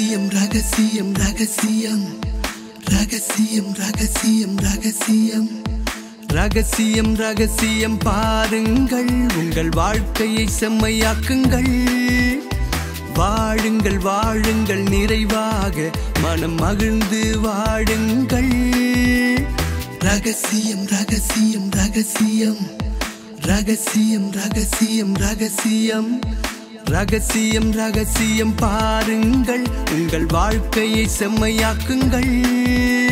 ரகசியம் ரகசியம் ரகசியம் ரகசியம் ரகசியம் ரகசியம் ரகசியம் ரகசியம் பாருங்கள் உங்கள் வாழ்க்கையை செம்மையாக்குங்கள் வாழுங்கள் வாழுங்கள் நிறைவாக மனம் மகிழ்ந்து வாழுங்கள் ரகசியம் ரகசியம் ரகசியம் ரகசியம் ரகசியம் ரகசியம் ரகசியம் ரகசியம் பாருங்கள் உங்கள் வாழ்க்கையை செம்மையாக்குங்கள்